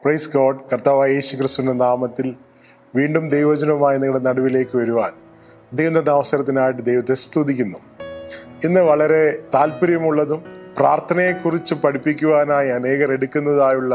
praise God കർത്താവായ യേശു ക്രിസ്തുവിന്റെ നാമത്തിൽ വീണ്ടും ദൈവജനവുമായി നിങ്ങളുടെ നടുവിലേക്ക് വരുവാൻ ദൈവം തന്ന അവസരത്തിനായിട്ട് ദൈവത്തെ സ്തുതിക്കുന്നു ഇന്ന് വളരെ താല്പര്യമുള്ളതും പ്രാർത്ഥനയെക്കുറിച്ച് പഠിപ്പിക്കുവാനായി അനേകർ എടുക്കുന്നതായുള്ള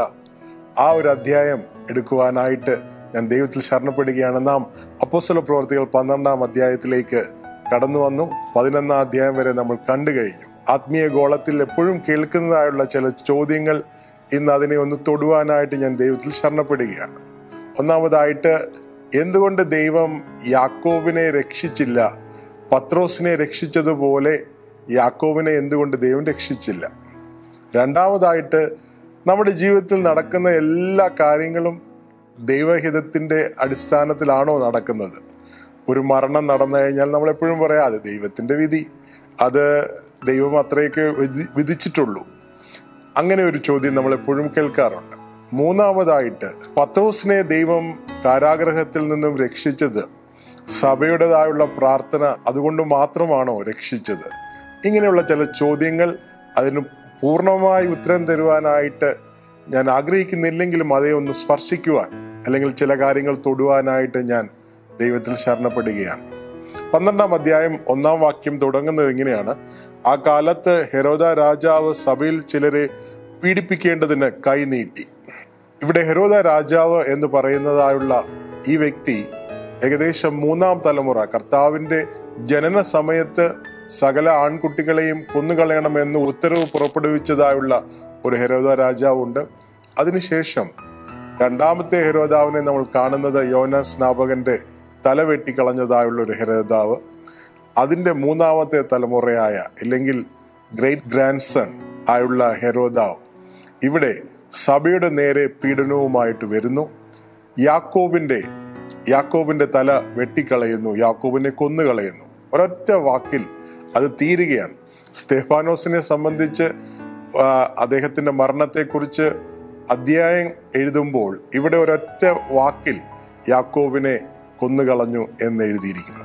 ആ ഒരു അധ്യായം എടുക്കുവാനായിട്ട് ഞാൻ ദൈവത്തിൽ ശരണപ്പെടുകയാണ് നാം അപ്പോസ്തല പ്രവർത്തികൾ പന്ത്രണ്ടാം അധ്യായത്തിലേക്ക് കടന്നു വന്നു പതിനൊന്നാം അധ്യായം വരെ നമ്മൾ കണ്ടു കഴിഞ്ഞു ആത്മീയ ഗോളത്തിൽ എപ്പോഴും കേൾക്കുന്നതായുള്ള ചില ചോദ്യങ്ങൾ ഇന്ന് അതിനെ ഒന്ന് തൊടുവാനായിട്ട് ഞാൻ ദൈവത്തിൽ ശരണപ്പെടുകയാണ് ഒന്നാമതായിട്ട് എന്തുകൊണ്ട് ദൈവം യാക്കോബിനെ രക്ഷിച്ചില്ല പത്രോസിനെ രക്ഷിച്ചതുപോലെ യാക്കോബിനെ എന്തുകൊണ്ട് ദൈവം രക്ഷിച്ചില്ല രണ്ടാമതായിട്ട് നമ്മുടെ ജീവിതത്തിൽ നടക്കുന്ന എല്ലാ കാര്യങ്ങളും ദൈവഹിതത്തിന്റെ അടിസ്ഥാനത്തിലാണോ നടക്കുന്നത് ഒരു മരണം നടന്നു കഴിഞ്ഞാൽ നമ്മൾ എപ്പോഴും പറയാം അത് ദൈവത്തിന്റെ വിധി അത് ദൈവം അത്രയൊക്കെ വിധി- വിധിച്ചിട്ടുള്ളൂ അങ്ങനെ ഒരു ചോദ്യം നമ്മൾ എപ്പോഴും കേൾക്കാറുണ്ട് മൂന്നാമതായിട്ട് പത്രോസിനെ ദൈവം കാരാഗ്രഹത്തിൽ നിന്നും രക്ഷിച്ചത് സഭയുടേതായുള്ള പ്രാർത്ഥന അതുകൊണ്ട് മാത്രമാണോ രക്ഷിച്ചത് ഇങ്ങനെയുള്ള ചില ചോദ്യങ്ങൾ അതിന് പൂർണ്ണമായി ഉത്തരം തരുവാനായിട്ട് ഞാൻ ആഗ്രഹിക്കുന്നില്ലെങ്കിലും അതേ ഒന്ന് സ്പർശിക്കുവാൻ അല്ലെങ്കിൽ ചില കാര്യങ്ങൾ തൊടുവാനായിട്ട് ഞാൻ ദൈവത്തിൽ ശരണപ്പെടുകയാണ് പന്ത്രണ്ടാം അധ്യായം ഒന്നാം വാക്യം തുടങ്ങുന്നത് ഇങ്ങനെയാണ് ആ കാലത്ത് ഹെരോദ രാജാവ് സഭയിൽ ചിലരെ പീഡിപ്പിക്കേണ്ടതിന് കൈനീട്ടി ഇവിടെ ഹെരോദ രാജാവ് എന്ന് പറയുന്നതായുള്ള ഈ വ്യക്തി ഏകദേശം മൂന്നാം തലമുറ കർത്താവിന്റെ ജനന സമയത്ത് സകല ആൺകുട്ടികളെയും കൊന്നുകളയണമെന്ന് ഉത്തരവ് പുറപ്പെടുവിച്ചതായുള്ള ഒരു ഹെരോദ രാജാവുണ്ട് അതിനുശേഷം രണ്ടാമത്തെ ഹെരോദാവിനെ നമ്മൾ കാണുന്നത് യോന സ്നാപകന്റെ തല വെട്ടിക്കളഞ്ഞതായുള്ള ഒരു ഹെരോദാവ് അതിന്റെ മൂന്നാമത്തെ തലമുറയായ അല്ലെങ്കിൽ ഗ്രേറ്റ് ഗ്രാൻഡ് സൺ ആയുള്ള ഹെരോദാവ് ഇവിടെ സഭയുടെ നേരെ പീഡനവുമായിട്ട് വരുന്നു യാക്കോബിന്റെ യാക്കോബിന്റെ തല വെട്ടിക്കളയുന്നു യാക്കോബിനെ കൊന്നുകളയുന്നു ഒരൊറ്റ വാക്കിൽ അത് തീരുകയാണ് സ്തേഫാനോസിനെ സംബന്ധിച്ച് ആ, അദ്ദേഹത്തിന്റെ മരണത്തെക്കുറിച്ച് അധ്യായം എഴുതുമ്പോൾ ഇവിടെ ഒരൊറ്റ വാക്കിൽ യാക്കോബിനെ കൊന്നുകളഞ്ഞു എന്ന് എഴുതിയിരിക്കുന്നു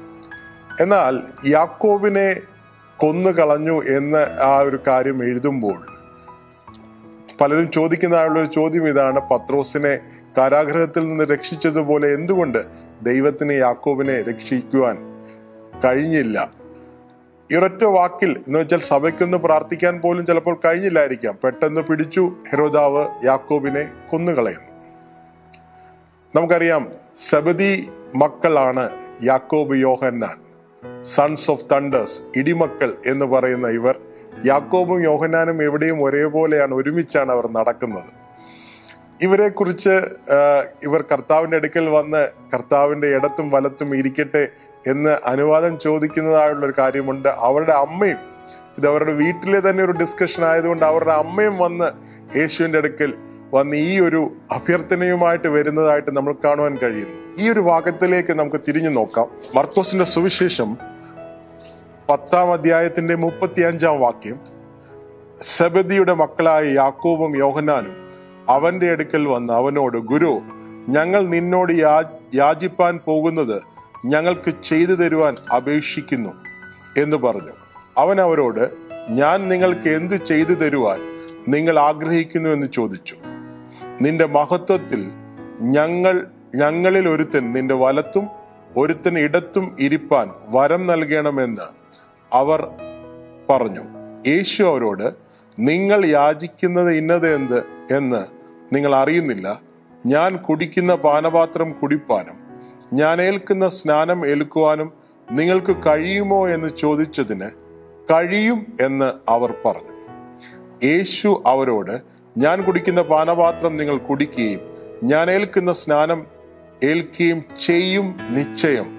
എന്നാൽ യാക്കോബിനെ കൊന്നുകളഞ്ഞു എന്ന് ആ ഒരു കാര്യം എഴുതുമ്പോൾ പലരും ചോദിക്കുന്നതായുള്ള ഒരു ചോദ്യം ഇതാണ് പത്രോസിനെ കാരാഗ്രഹത്തിൽ നിന്ന് രക്ഷിച്ചതുപോലെ എന്തുകൊണ്ട് ദൈവത്തിന് യാക്കോബിനെ രക്ഷിക്കുവാൻ കഴിഞ്ഞില്ല ഈ ഒരൊറ്റ വാക്കിൽ എന്ന് വെച്ചാൽ സഭയ്ക്കൊന്ന് പ്രാർത്ഥിക്കാൻ പോലും ചിലപ്പോൾ കഴിഞ്ഞില്ലായിരിക്കാം പെട്ടെന്ന് പിടിച്ചു ഹെരോദാവ് യാക്കോബിനെ കൊന്നുകളയുന്നു നമുക്കറിയാം സബദി മക്കളാണ് യാക്കോബ് യോഹന്നാൻ സൺസ് ഓഫ് തണ്ടേഴ്സ് ഇടിമക്കൾ എന്ന് പറയുന്ന ഇവർ യാക്കോബും യോഹന്നാനും എവിടെയും ഒരേപോലെയാണ് ഒരുമിച്ചാണ് അവർ നടക്കുന്നത് ഇവരെ കുറിച്ച് ഇവർ കർത്താവിന്റെ അടുക്കൽ വന്ന് കർത്താവിന്റെ ഇടത്തും വലത്തും ഇരിക്കട്ടെ എന്ന് അനുവാദം ചോദിക്കുന്നതായുള്ള ഒരു കാര്യമുണ്ട് അവരുടെ അമ്മയും ഇത് അവരുടെ വീട്ടിലെ തന്നെ ഒരു ഡിസ്കഷൻ ആയതുകൊണ്ട് അവരുടെ അമ്മയും വന്ന് യേശുവിന്റെ അടുക്കൽ വന്ന് ഈ ഒരു അഭ്യർത്ഥനയുമായിട്ട് വരുന്നതായിട്ട് നമ്മൾ കാണുവാൻ കഴിയുന്നു ഈ ഒരു ഭാഗത്തിലേക്ക് നമുക്ക് തിരിഞ്ഞു നോക്കാം മർക്കോസിന്റെ സുവിശേഷം പത്താം അധ്യായത്തിന്റെ മുപ്പത്തി അഞ്ചാം വാക്യം സെബദിയുടെ മക്കളായ യാക്കോബും യോഹന്നാനും അവന്റെ അടുക്കൽ വന്ന് അവനോട് ഗുരു ഞങ്ങൾ നിന്നോട് യാ- യാചിപ്പാൻ പോകുന്നത് ഞങ്ങൾക്ക് ചെയ്തു തരുവാൻ അപേക്ഷിക്കുന്നു എന്ന് പറഞ്ഞു അവൻ അവരോട് ഞാൻ നിങ്ങൾക്ക് എന്ത് ചെയ്തു തരുവാൻ നിങ്ങൾ ആഗ്രഹിക്കുന്നു എന്ന് ചോദിച്ചു നിന്റെ മഹത്വത്തിൽ ഞങ്ങൾ ഞങ്ങളിൽ ഒരുത്തൻ നിന്റെ വലത്തും ഒരുത്തൻ ഇടത്തും ഇരിപ്പാൻ വരം നൽകണമെന്ന് അവർ പറഞ്ഞു യേശു അവരോട് നിങ്ങൾ യാചിക്കുന്നത് ഇന്നത് എന്ത് എന്ന് നിങ്ങൾ അറിയുന്നില്ല ഞാൻ കുടിക്കുന്ന പാനപാത്രം കുടിപ്പാനും ഞാൻ ഏൽക്കുന്ന സ്നാനം ഏൽക്കുവാനും നിങ്ങൾക്ക് കഴിയുമോ എന്ന് ചോദിച്ചതിന് കഴിയും എന്ന് അവർ പറഞ്ഞു യേശു അവരോട് ഞാൻ കുടിക്കുന്ന പാനപാത്രം നിങ്ങൾ കുടിക്കുകയും ഞാൻ ഏൽക്കുന്ന സ്നാനം ഏൽക്കുകയും ചെയ്യും നിശ്ചയം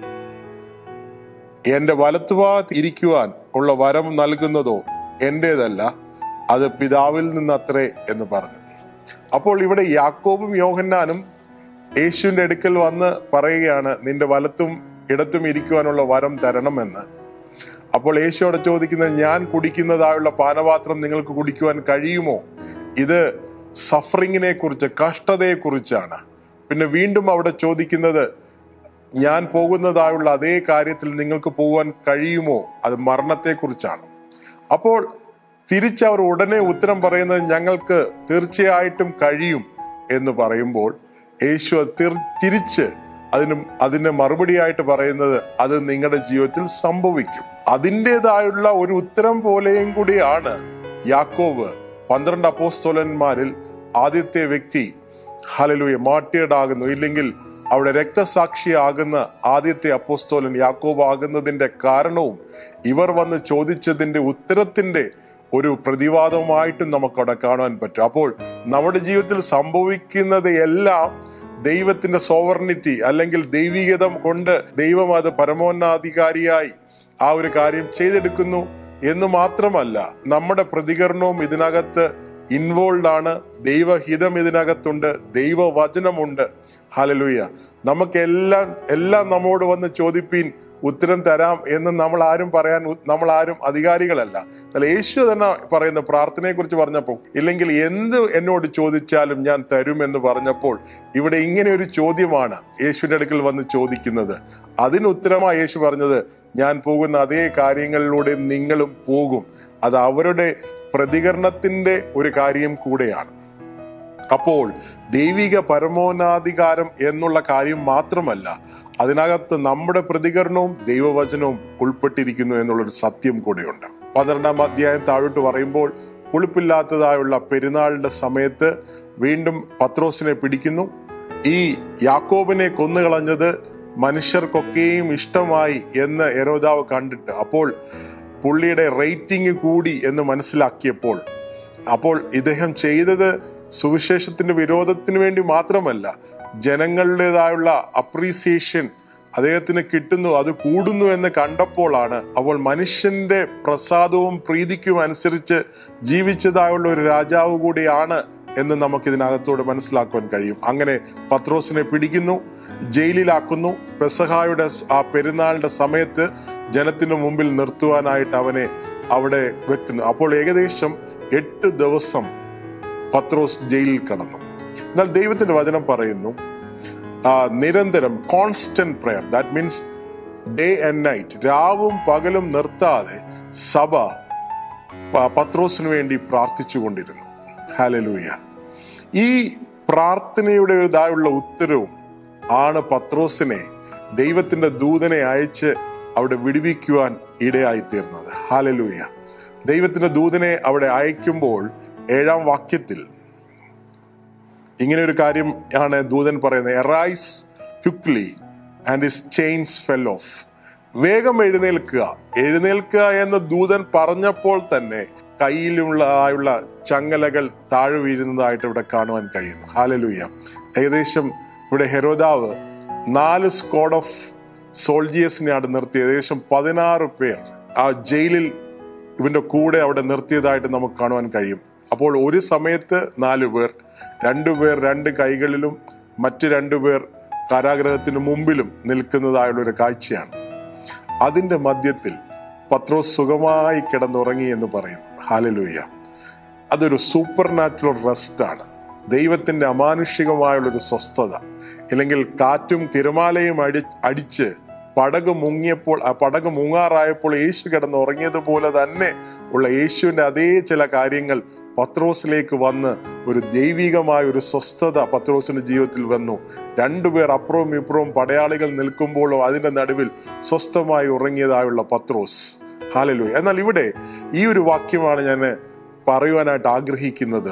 എന്റെ വലത്തുഭാഗത്ത് ഇരിക്കുവാൻ ഉള്ള വരം നൽകുന്നതോ എന്റേതല്ല അത് പിതാവിൽ നിന്നത്രേ എന്ന് പറഞ്ഞു അപ്പോൾ ഇവിടെ യാക്കോബും യോഹന്നാനും യേശുവിന്റെ അടുക്കൽ വന്ന് പറയുകയാണ് നിന്റെ വലത്തും ഇടത്തും ഇരിക്കുവാനുള്ള വരം തരണമെന്ന് അപ്പോൾ യേശുവോട് ചോദിക്കുന്നത് ഞാൻ കുടിക്കുന്നതായുള്ള പാനപാത്രം നിങ്ങൾക്ക് കുടിക്കുവാൻ കഴിയുമോ ഇത് സഫറിങ്ങിനെ കുറിച്ച് കഷ്ടതയെ കുറിച്ചാണ് പിന്നെ വീണ്ടും അവിടെ ചോദിക്കുന്നത് ഞാൻ പോകുന്നതായുള്ള അതേ കാര്യത്തിൽ നിങ്ങൾക്ക് പോകാൻ കഴിയുമോ അത് മരണത്തെക്കുറിച്ചാണ് അപ്പോൾ തിരിച്ചവർ ഉടനെ ഉത്തരം പറയുന്നത് ഞങ്ങൾക്ക് തീർച്ചയായിട്ടും കഴിയും എന്ന് പറയുമ്പോൾ യേശു അത് തിർ- തിരിച്ച് അതിന് അതിന് മറുപടിയായിട്ട് പറയുന്നത് അത് നിങ്ങളുടെ ജീവിതത്തിൽ സംഭവിക്കും അതിൻ്റെതായുള്ള ഒരു ഉത്തരം പോലെയും കൂടിയാണ് യാക്കോബ് പന്ത്രണ്ട് അപ്പോസ്തോലന്മാരിൽ ആദ്യത്തെ വ്യക്തി ഹലലുയ മാട്ടിയടാകുന്നു ഇല്ലെങ്കിൽ അവിടെ രക്തസാക്ഷിയാകുന്ന ആദ്യത്തെ അപ്പോസ്തോലൻ യാക്കോബ് ആകുന്നതിന്റെ കാരണവും ഇവർ വന്ന് ചോദിച്ചതിന്റെ ഉത്തരത്തിന്റെ ഒരു പ്രതിവാദമായിട്ടും നമുക്ക് അവിടെ കാണാൻ പറ്റും അപ്പോൾ നമ്മുടെ ജീവിതത്തിൽ സംഭവിക്കുന്നത് എല്ലാം ദൈവത്തിന്റെ സോവർണിറ്റി അല്ലെങ്കിൽ ദൈവികത കൊണ്ട് ദൈവം അത് പരമോന്നതാധികാരിയായി ആ ഒരു കാര്യം ചെയ്തെടുക്കുന്നു എന്ന് മാത്രമല്ല നമ്മുടെ പ്രതികരണവും ഇതിനകത്ത് ഇൻവോൾവ് ആണ് ദൈവഹിതം ഇതിനകത്തുണ്ട് ദൈവവചനമുണ്ട് ഹലലുയ നമുക്ക് എല്ലാം എല്ലാം നമ്മോട് വന്ന് ചോദിപ്പീൻ ഉത്തരം തരാം എന്ന് നമ്മൾ ആരും പറയാൻ ഉ- നമ്മൾ ആരും അധികാരികളല്ല എന്നാൽ യേശു തന്നെ പറയുന്ന പ്രാർത്ഥനയെ കുറിച്ച് പറഞ്ഞപ്പോൾ ഇല്ലെങ്കിൽ എന്ത് എന്നോട് ചോദിച്ചാലും ഞാൻ തരും എന്ന് പറഞ്ഞപ്പോൾ ഇവിടെ ഇങ്ങനെ ഒരു ചോദ്യമാണ് യേശുവിന്റെ അടുക്കൽ വന്ന് ചോദിക്കുന്നത് അതിന് ഉത്തരമായി യേശു പറഞ്ഞത് ഞാൻ പോകുന്ന അതേ കാര്യങ്ങളിലൂടെ നിങ്ങളും പോകും അത് അവരുടെ പ്രതികരണത്തിന്റെ ഒരു കാര്യം കൂടെയാണ് അപ്പോൾ ദൈവിക പരമോന്നാധികാരം എന്നുള്ള കാര്യം മാത്രമല്ല അതിനകത്ത് നമ്മുടെ പ്രതികരണവും ദൈവവചനവും ഉൾപ്പെട്ടിരിക്കുന്നു എന്നുള്ളൊരു സത്യം കൂടെയുണ്ട് പന്ത്രണ്ടാം അധ്യായം താഴോട്ട് പറയുമ്പോൾ പുളിപ്പില്ലാത്തതായുള്ള പെരുന്നാളിന്റെ സമയത്ത് വീണ്ടും പത്രോസിനെ പിടിക്കുന്നു ഈ യാക്കോബിനെ കൊന്നുകളഞ്ഞത് മനുഷ്യർക്കൊക്കെയും ഇഷ്ടമായി എന്ന് എരോദാവ് കണ്ടിട്ട് അപ്പോൾ പുള്ളിയുടെ റേറ്റിംഗ് കൂടി എന്ന് മനസ്സിലാക്കിയപ്പോൾ അപ്പോൾ ഇദ്ദേഹം ചെയ്തത് സുവിശേഷത്തിന്റെ വിരോധത്തിന് വേണ്ടി മാത്രമല്ല ജനങ്ങളുടേതായുള്ള അപ്രീസിയേഷൻ അദ്ദേഹത്തിന് കിട്ടുന്നു അത് കൂടുന്നു എന്ന് കണ്ടപ്പോഴാണ് അപ്പോൾ മനുഷ്യന്റെ പ്രസാദവും പ്രീതിക്കും അനുസരിച്ച് ജീവിച്ചതായുള്ള ഒരു രാജാവ് കൂടിയാണ് എന്ന് നമുക്ക് ഇതിനകത്തോടെ മനസ്സിലാക്കുവാൻ കഴിയും അങ്ങനെ പത്രോസിനെ പിടിക്കുന്നു ജയിലിലാക്കുന്നു പെസഹായുടെ സ് ആ പെരുന്നാളിന്റെ സമയത്ത് ജനത്തിന് മുമ്പിൽ നിർത്തുവാനായിട്ട് അവനെ അവിടെ വെക്കുന്നു അപ്പോൾ ഏകദേശം എട്ട് ദിവസം പത്രോസ് ജയിലിൽ കടന്നു എന്നാൽ ദൈവത്തിന്റെ വചനം പറയുന്നു ആ, നിരന്തരം constant prayer that means day and night രാവും പകലും നിർത്താതെ സഭ പ- പത്രോസിന് വേണ്ടി പ്രാർത്ഥിച്ചുകൊണ്ടിരുന്നു ഹാലലൂയ ഈ പ്രാർത്ഥനയുടെ ഇതായുള്ള ഉത്തരവും ആണ് പത്രോസിനെ ദൈവത്തിന്റെ ദൂതനെ അയച്ച് അവിടെ വിടുവിക്കുവാൻ ഇടയായി തീർന്നത് ഹാലലൂയ ദൈവത്തിന്റെ ദൂതനെ അവിടെ അയക്കുമ്പോൾ ഏഴാം വാക്യത്തിൽ ഇങ്ങനെ ഒരു കാര്യം ആണ് ദൂതൻ പറയുന്നത് arise quickly and his chains fell off വേഗം എഴുന്നേൽക്കുക എഴുന്നേൽക്കുക എന്ന് ദൂതൻ പറഞ്ഞപ്പോൾ തന്നെ കയ്യിലുള്ള ആയുള്ള ചങ്ങലകൾ താഴെ വീഴുന്നതായിട്ട് ഇവിടെ കാണുവാൻ കഴിയുന്നു ഹാലലൂയ ഏകദേശം ഇവിടെ ഹെരോദാവ് നാല് സ്ക്വാഡ് ഓഫ് സോൾജിയേഴ്സിനെ അവിടെ നിർത്തി ഏകദേശം പതിനാറ് പേർ ആ ജയിലിൽ ഇവന്റെ കൂടെ അവിടെ നിർത്തിയതായിട്ട് നമുക്ക് കാണുവാൻ കഴിയും അപ്പോൾ ഒരു സമയത്ത് നാലു പേർ രണ്ടുപേർ രണ്ട് കൈകളിലും മറ്റ് രണ്ടുപേർ കാരാഗ്രഹത്തിന് മുമ്പിലും നിൽക്കുന്നതായുള്ള ഒരു കാഴ്ചയാണ് അതിന്റെ മധ്യത്തിൽ പത്രോസ് സുഖമായി കിടന്നുറങ്ങി എന്ന് പറയുന്നു ഹാലലൂയ അതൊരു സൂപ്പർ നാച്ചുറൽ റെസ്റ്റ് ആണ് ദൈവത്തിന്റെ അമാനുഷികമായുള്ളൊരു സ്വസ്ഥത ഇല്ലെങ്കിൽ കാറ്റും തിരമാലയും അടി അടിച്ച് പടക് മുങ്ങിയപ്പോൾ ആ പടക് മുങ്ങാറായപ്പോൾ യേശു കിടന്ന് ഉറങ്ങിയതുപോലെ തന്നെ ഉള്ള യേശുവിന്റെ അതേ ചില കാര്യങ്ങൾ പത്രോസിലേക്ക് വന്ന് ഒരു ദൈവികമായ ഒരു സ്വസ്ഥത പത്രോസിന്റെ ജീവിതത്തിൽ വന്നു രണ്ടുപേർ അപ്പുറവും ഇപ്പുറവും പടയാളികൾ നിൽക്കുമ്പോഴോ അതിന്റെ നടുവിൽ സ്വസ്ഥമായി ഉറങ്ങിയതായുള്ള പത്രോസ് ഹാലലു എന്നാൽ ഇവിടെ ഈ ഒരു വാക്യമാണ് ഞാൻ പറയുവാനായിട്ട് ആഗ്രഹിക്കുന്നത്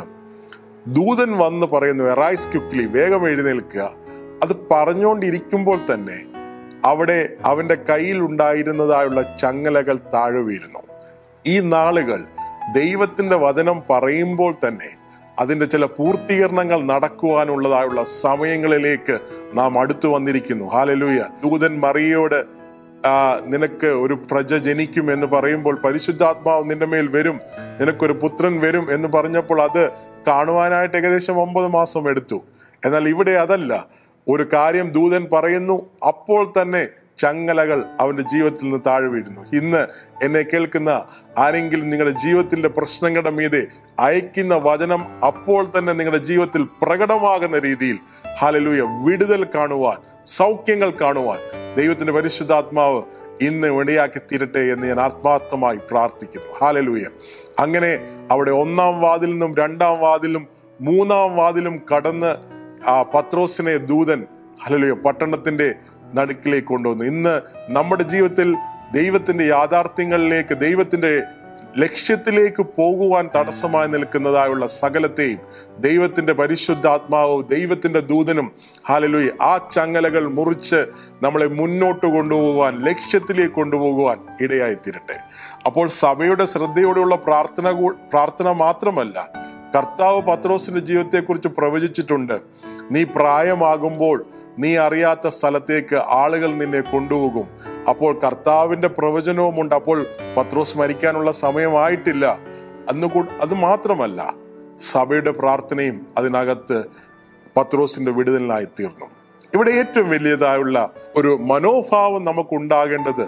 ദൂതൻ വന്ന് പറയുന്നു എറൈസ് ക്വിക്ലി വേഗം എഴുന്നേൽക്കുക അത് പറഞ്ഞുകൊണ്ടിരിക്കുമ്പോൾ തന്നെ അവിടെ അവന്റെ കയ്യിൽ ഉണ്ടായിരുന്നതായുള്ള ചങ്ങലകൾ താഴെ വീഴുന്നു ഈ നാളുകൾ ദൈവത്തിന്റെ വചനം പറയുമ്പോൾ തന്നെ അതിന്റെ ചില പൂർത്തീകരണങ്ങൾ നടക്കുവാനുള്ളതായുള്ള സമയങ്ങളിലേക്ക് നാം അടുത്തു വന്നിരിക്കുന്നു ഹാലലൂയ ദൂതൻ മറിയോട് ആ, നിനക്ക് ഒരു പ്രജ ജനിക്കും എന്ന് പറയുമ്പോൾ പരിശുദ്ധാത്മാവ് നിന്റെ മേൽ വരും നിനക്കൊരു പുത്രൻ വരും എന്ന് പറഞ്ഞപ്പോൾ അത് കാണുവാനായിട്ട് ഏകദേശം ഒമ്പത് മാസം എടുത്തു എന്നാൽ ഇവിടെ അതല്ല ഒരു കാര്യം ദൂതൻ പറയുന്നു അപ്പോൾ തന്നെ ചങ്ങലകൾ അവന്റെ ജീവിതത്തിൽ നിന്ന് താഴെ വീഴുന്നു ഇന്ന് എന്നെ കേൾക്കുന്ന ആരെങ്കിലും നിങ്ങളുടെ ജീവിതത്തിന്റെ പ്രശ്നങ്ങളുടെ മീതെ അയക്കുന്ന വചനം അപ്പോൾ തന്നെ നിങ്ങളുടെ ജീവിതത്തിൽ പ്രകടമാകുന്ന രീതിയിൽ ഹാലലൂയ വിടുതൽ കാണുവാൻ സൗഖ്യങ്ങൾ കാണുവാൻ ദൈവത്തിന്റെ പരിശുദ്ധാത്മാവ് ഇന്ന് ഇടയാക്കി തീരട്ടെ എന്ന് ഞാൻ ആത്മാർത്ഥമായി പ്രാർത്ഥിക്കുന്നു ഹാലലൂയ അങ്ങനെ അവിടെ ഒന്നാം വാതിൽ നിന്നും രണ്ടാം വാതിലും മൂന്നാം വാതിലും കടന്ന് ആ പത്രോസിനെ ദൂതൻ ഹലലുയ പട്ടണത്തിന്റെ നടുക്കിലേക്ക് കൊണ്ടുവന്നു ഇന്ന് നമ്മുടെ ജീവിതത്തിൽ ദൈവത്തിന്റെ യാഥാർത്ഥ്യങ്ങളിലേക്ക് ദൈവത്തിന്റെ ലക്ഷ്യത്തിലേക്ക് പോകുവാൻ തടസ്സമായി നിൽക്കുന്നതായുള്ള സകലത്തെയും ദൈവത്തിന്റെ പരിശുദ്ധാത്മാവും ദൈവത്തിന്റെ ദൂതനും ഹാലലുയി ആ ചങ്ങലകൾ മുറിച്ച് നമ്മളെ മുന്നോട്ട് കൊണ്ടുപോകുവാൻ ലക്ഷ്യത്തിലേക്ക് കൊണ്ടുപോകുവാൻ ഇടയായി തീരട്ടെ അപ്പോൾ സഭയുടെ ശ്രദ്ധയോടെയുള്ള പ്രാർത്ഥന കൂ- പ്രാർത്ഥന മാത്രമല്ല കർത്താവ് പത്രോസിന്റെ ജീവിതത്തെക്കുറിച്ച് പ്രവചിച്ചിട്ടുണ്ട് നീ പ്രായമാകുമ്പോൾ നീ അറിയാത്ത സ്ഥലത്തേക്ക് ആളുകൾ നിന്നെ കൊണ്ടുപോകും അപ്പോൾ കർത്താവിന്റെ പ്രവചനവുമുണ്ട് അപ്പോൾ പത്രോസ് മരിക്കാനുള്ള സമയമായിട്ടില്ല അന്ന് കൂ- അത് മാത്രമല്ല സഭയുടെ പ്രാർത്ഥനയും അതിനകത്ത് പത്രോസിന്റെ വിടുതലിനായി തീർന്നു ഇവിടെ ഏറ്റവും വലിയതായുള്ള ഒരു മനോഭാവം നമുക്ക് ഉണ്ടാകേണ്ടത്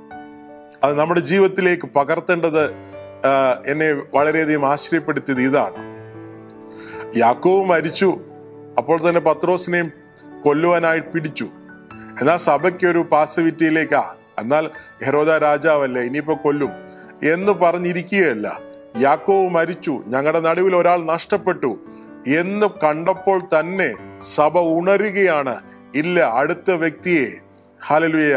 അത് നമ്മുടെ ജീവിതത്തിലേക്ക് പകർത്തേണ്ടത് ആ, എന്നെ വളരെയധികം ആശ്ചര്യപ്പെടുത്തിയത് ഇതാണ് യാക്കോവ് മരിച്ചു അപ്പോൾ തന്നെ പത്രോസിനെയും കൊല്ലുവാനായി പിടിച്ചു എന്നാൽ സഭയ്ക്ക് ഒരു പാസിവിറ്റിയിലേക്കാ എന്നാൽ ഹെരോദ രാജാവല്ലേ ഇനിയിപ്പോ കൊല്ലും എന്ന് പറഞ്ഞിരിക്കുകയല്ല യാക്കോവ് മരിച്ചു ഞങ്ങളുടെ നടുവിൽ ഒരാൾ നഷ്ടപ്പെട്ടു എന്ന് കണ്ടപ്പോൾ തന്നെ സഭ ഉണരുകയാണ് ഇല്ല അടുത്ത വ്യക്തിയെ ഹലലുയ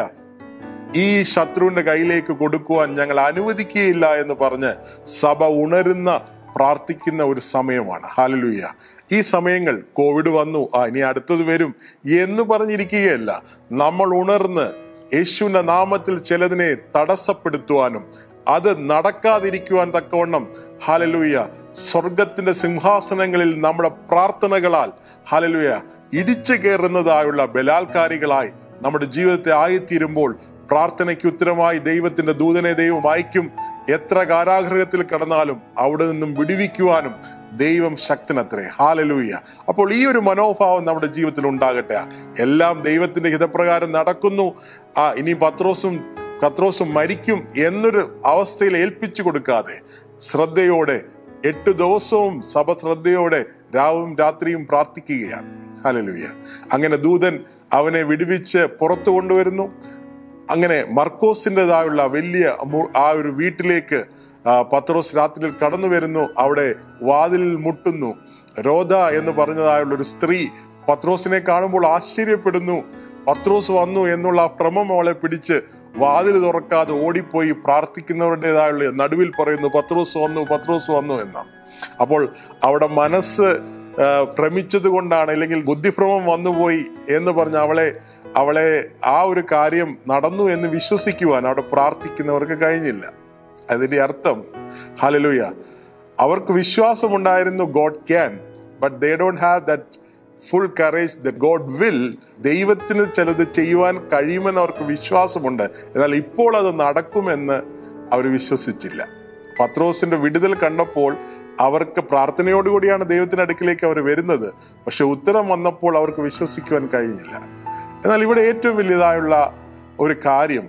ഈ ശത്രുവിന്റെ കയ്യിലേക്ക് കൊടുക്കുവാൻ ഞങ്ങൾ അനുവദിക്കുകയില്ല എന്ന് പറഞ്ഞ് സഭ ഉണരുന്ന പ്രാർത്ഥിക്കുന്ന ഒരു സമയമാണ് ഹാലലുയ്യ ഈ സമയങ്ങൾ കോവിഡ് വന്നു ആ ഇനി അടുത്തത് വരും എന്ന് പറഞ്ഞിരിക്കുകയല്ല നമ്മൾ ഉണർന്ന് യേശുവിന്റെ നാമത്തിൽ ചിലതിനെ തടസ്സപ്പെടുത്തുവാനും അത് നടക്കാതിരിക്കുവാൻ തക്കവണ്ണം ഹാലലൂയ സ്വർഗത്തിന്റെ സിംഹാസനങ്ങളിൽ നമ്മുടെ പ്രാർത്ഥനകളാൽ ഹാലലൂയ ഇടിച്ചു കയറുന്നതായുള്ള ബലാത്കാരികളായി നമ്മുടെ ജീവിതത്തെ ആയിത്തീരുമ്പോൾ പ്രാർത്ഥനയ്ക്ക് ഉത്തരമായി ദൈവത്തിന്റെ ദൂതനെ ദൈവം അയക്കും എത്ര കാരാഗ്രഹത്തിൽ കിടന്നാലും അവിടെ നിന്നും വിടുവിക്കുവാനും ദൈവം ശക്തനത്രേ ഹാലലൂയ അപ്പോൾ ഈ ഒരു മനോഭാവം നമ്മുടെ ജീവിതത്തിൽ ഉണ്ടാകട്ടെ എല്ലാം ദൈവത്തിന്റെ ഹിതപ്രകാരം നടക്കുന്നു ആ ഇനി പത്രോസും കത്രോസും മരിക്കും എന്നൊരു അവസ്ഥയിൽ ഏൽപ്പിച്ചു കൊടുക്കാതെ ശ്രദ്ധയോടെ എട്ട് ദിവസവും സഭ ശ്രദ്ധയോടെ രാവും രാത്രിയും പ്രാർത്ഥിക്കുകയാണ് ഹലലുയ അങ്ങനെ ദൂതൻ അവനെ വിടുവിച്ച് പുറത്തു കൊണ്ടുവരുന്നു അങ്ങനെ മർക്കോസിൻ്റെതായുള്ള വലിയ മു- ആ ഒരു വീട്ടിലേക്ക് ആ, പത്രോസ് രാത്രിയിൽ കടന്നു വരുന്നു അവിടെ വാതിലിൽ മുട്ടുന്നു രോധ എന്ന് പറഞ്ഞതായുള്ള ഒരു സ്ത്രീ പത്രോസിനെ കാണുമ്പോൾ ആശ്ചര്യപ്പെടുന്നു പത്രോസ് വന്നു എന്നുള്ള ആ ഭ്രമം അവളെ പിടിച്ച് വാതിൽ തുറക്കാതെ ഓടിപ്പോയി പ്രാർത്ഥിക്കുന്നവരുടേതായുള്ള നടുവിൽ പറയുന്നു പത്രോസ് വന്നു പത്രോസ് വന്നു എന്നാണ് അപ്പോൾ അവിടെ മനസ്സ് ആ, ഭ്രമിച്ചത് കൊണ്ടാണ് അല്ലെങ്കിൽ ബുദ്ധിഭ്രമം വന്നുപോയി എന്ന് പറഞ്ഞ് അവളെ അവളെ ആ ഒരു കാര്യം നടന്നു എന്ന് വിശ്വസിക്കുവാൻ അവിടെ പ്രാർത്ഥിക്കുന്നവർക്ക് കഴിഞ്ഞില്ല അതിന്റെ അർത്ഥം ഹലലുയ അവർക്ക് വിശ്വാസമുണ്ടായിരുന്നു God can but they don't have that full courage the God will ദൈവത്തിന് ചിലത് ചെയ്യുവാൻ കഴിയുമെന്ന് അവർക്ക് വിശ്വാസമുണ്ട് എന്നാൽ ഇപ്പോൾ അത് നടക്കുമെന്ന് അവർ വിശ്വസിച്ചില്ല പത്രോസിന്റെ വിടുതൽ കണ്ടപ്പോൾ അവർക്ക് പ്രാർത്ഥനയോടുകൂടിയാണ് ദൈവത്തിന്റെ അടുക്കിലേക്ക് അവർ വരുന്നത് പക്ഷെ ഉത്തരം വന്നപ്പോൾ അവർക്ക് വിശ്വസിക്കുവാൻ കഴിഞ്ഞില്ല എന്നാൽ ഇവിടെ ഏറ്റവും വലിയതായുള്ള ഒരു കാര്യം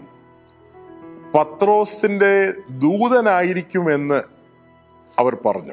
പത്രോസിന്റെ ദൂതനായിരിക്കുമെന്ന് അവർ പറഞ്ഞു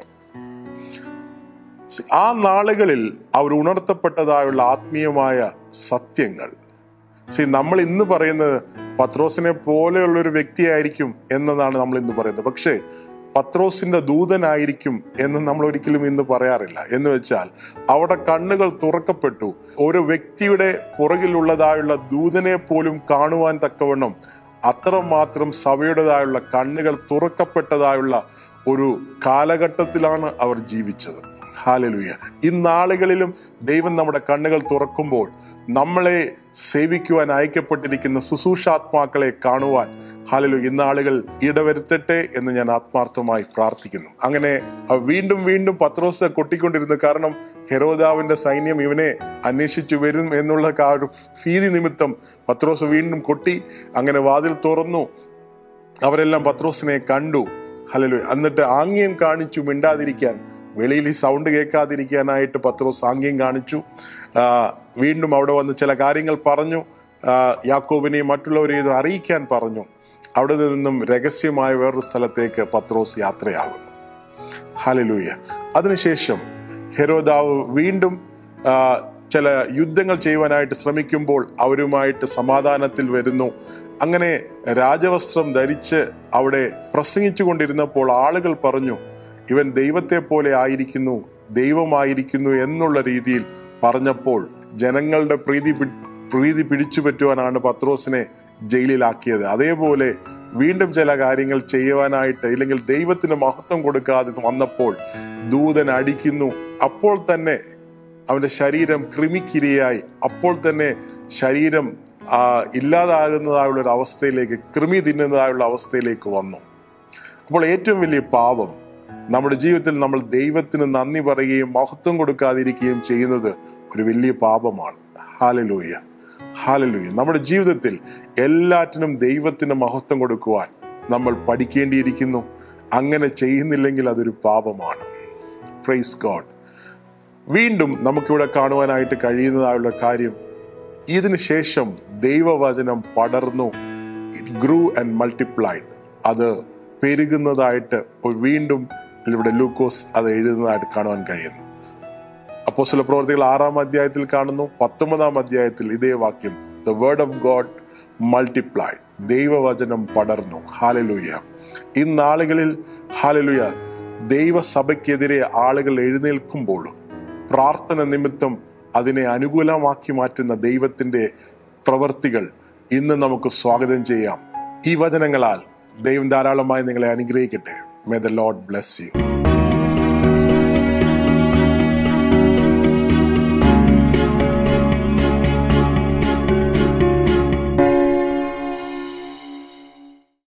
ആ നാളുകളിൽ അവർ ഉണർത്തപ്പെട്ടതായുള്ള ആത്മീയമായ സത്യങ്ങൾ സി നമ്മൾ ഇന്ന് പറയുന്നത് പത്രോസിനെ പോലെയുള്ള ഒരു വ്യക്തിയായിരിക്കും എന്നതാണ് നമ്മൾ ഇന്ന് പറയുന്നത് പക്ഷേ പത്രോസിന്റെ ദൂതനായിരിക്കും എന്ന് നമ്മൾ ഒരിക്കലും ഇന്ന് പറയാറില്ല എന്ന് വെച്ചാൽ അവിടെ കണ്ണുകൾ തുറക്കപ്പെട്ടു ഒരു വ്യക്തിയുടെ പുറകിലുള്ളതായുള്ള ദൂതനെ പോലും കാണുവാൻ തക്കവണ്ണം അത്രമാത്രം സഭയുടേതായുള്ള കണ്ണുകൾ തുറക്കപ്പെട്ടതായുള്ള ഒരു കാലഘട്ടത്തിലാണ് അവർ ജീവിച്ചത് ഹാലലുയ ഇന്നാളുകളിലും ദൈവം നമ്മുടെ കണ്ണുകൾ തുറക്കുമ്പോൾ നമ്മളെ സേവിക്കുവാൻ അയക്കപ്പെട്ടിരിക്കുന്ന ശുശ്രൂഷാത്മാക്കളെ കാണുവാൻ ഹാലലു ഇന്നാളുകൾ ഇടവരുത്തട്ടെ എന്ന് ഞാൻ ആത്മാർത്ഥമായി പ്രാർത്ഥിക്കുന്നു അങ്ങനെ അവ വീണ്ടും വീണ്ടും പത്രോസ് കൊട്ടിക്കൊണ്ടിരുന്നു കാരണം ഹെരോദാവിന്റെ സൈന്യം ഇവനെ അന്വേഷിച്ചു വരും എന്നുള്ള ആ ഒരു ഭീതി നിമിത്തം പത്രോസ് വീണ്ടും കൊട്ടി അങ്ങനെ വാതിൽ തുറന്നു അവരെല്ലാം പത്രോസിനെ കണ്ടു ഹലലു എന്നിട്ട് ആംഗ്യം കാണിച്ചു മിണ്ടാതിരിക്കാൻ വെളിയിൽ ഈ സൗണ്ട് കേൾക്കാതിരിക്കാനായിട്ട് പത്രോസ് ആംഗ്യം കാണിച്ചു ആ, വീണ്ടും അവിടെ വന്ന് ചില കാര്യങ്ങൾ പറഞ്ഞു ആ, യാക്കോബിനെയും മറ്റുള്ളവരെയും ഇത് അറിയിക്കാൻ പറഞ്ഞു അവിടെ നിന്നും രഹസ്യമായ വേറൊരു സ്ഥലത്തേക്ക് പത്രോസ് യാത്രയാകുന്നു ഹലലൂയ അതിനുശേഷം ഹെരോദാവ് വീണ്ടും ആ, ചില യുദ്ധങ്ങൾ ചെയ്യുവാനായിട്ട് ശ്രമിക്കുമ്പോൾ അവരുമായിട്ട് സമാധാനത്തിൽ വരുന്നു അങ്ങനെ രാജവസ്ത്രം ധരിച്ച് അവിടെ പ്രസംഗിച്ചു കൊണ്ടിരുന്നപ്പോൾ ആളുകൾ പറഞ്ഞു ഇവൻ ദൈവത്തെ പോലെ ആയിരിക്കുന്നു ദൈവമായിരിക്കുന്നു എന്നുള്ള രീതിയിൽ പറഞ്ഞപ്പോൾ ജനങ്ങളുടെ പ്രീതി പി- പ്രീതി പിടിച്ചു പറ്റുവാനാണ് പത്രോസിനെ ജയിലിലാക്കിയത് അതേപോലെ വീണ്ടും ചില കാര്യങ്ങൾ ചെയ്യുവാനായിട്ട് ഇല്ലെങ്കിൽ ദൈവത്തിന് മഹത്വം കൊടുക്കാതെ വന്നപ്പോൾ ദൂതൻ അടിക്കുന്നു അപ്പോൾ തന്നെ അവന്റെ ശരീരം കൃമിക്കിരയായി അപ്പോൾ തന്നെ ശരീരം ആ, ഇല്ലാതാകുന്നതായുള്ള ഒരു അവസ്ഥയിലേക്ക് കൃമി തിന്നുന്നതായുള്ള അവസ്ഥയിലേക്ക് വന്നു അപ്പോൾ ഏറ്റവും വലിയ പാപം നമ്മുടെ ജീവിതത്തിൽ നമ്മൾ ദൈവത്തിന് നന്ദി പറയുകയും മഹത്വം കൊടുക്കാതിരിക്കുകയും ചെയ്യുന്നത് ഒരു വലിയ പാപമാണ് ഹാലലൂയ ഹാലലൂയ നമ്മുടെ ജീവിതത്തിൽ എല്ലാറ്റിനും ദൈവത്തിന് മഹത്വം കൊടുക്കുവാൻ നമ്മൾ പഠിക്കേണ്ടിയിരിക്കുന്നു അങ്ങനെ ചെയ്യുന്നില്ലെങ്കിൽ അതൊരു പാപമാണ് പ്രൈസ് ഗോഡ് വീണ്ടും നമുക്കിവിടെ കാണുവാനായിട്ട് കഴിയുന്നതായുള്ള കാര്യം ഇതിന് ശേഷം ദൈവവചനം പടർന്നു ഗ്രൂ ആൻഡ് മൾട്ടിപ്ലൈഡ് അത് പെരുകുന്നതായിട്ട് ഒരു വീണ്ടും ഇവിടെ ലൂക്കോസ് അത് എഴുതുന്നതായിട്ട് കാണുവാൻ കഴിയുന്നു അപ്പോസ്തല പ്രവർത്തികൾ ആറാം അധ്യായത്തിൽ കാണുന്നു പത്തൊമ്പതാം അധ്യായത്തിൽ ഇതേ വാക്യം the word of God multiplied ദൈവവചനം പടർന്നു ഹാലലൂയ ഇന്നാളുകളിൽ ഹാലലൂയ ദൈവസഭയ്ക്കെതിരെ ആളുകൾ എഴുന്നേൽക്കുമ്പോഴും പ്രാർത്ഥന നിമിത്തം അതിനെ അനുകൂലമാക്കി മാറ്റുന്ന ദൈവത്തിന്റെ പ്രവൃത്തികൾ ഇന്ന് നമുക്ക് സ്വാഗതം ചെയ്യാം ഈ വചനങ്ങളാൽ ദൈവം ധാരാളമായി നിങ്ങളെ അനുഗ്രഹിക്കട്ടെ may the Lord bless U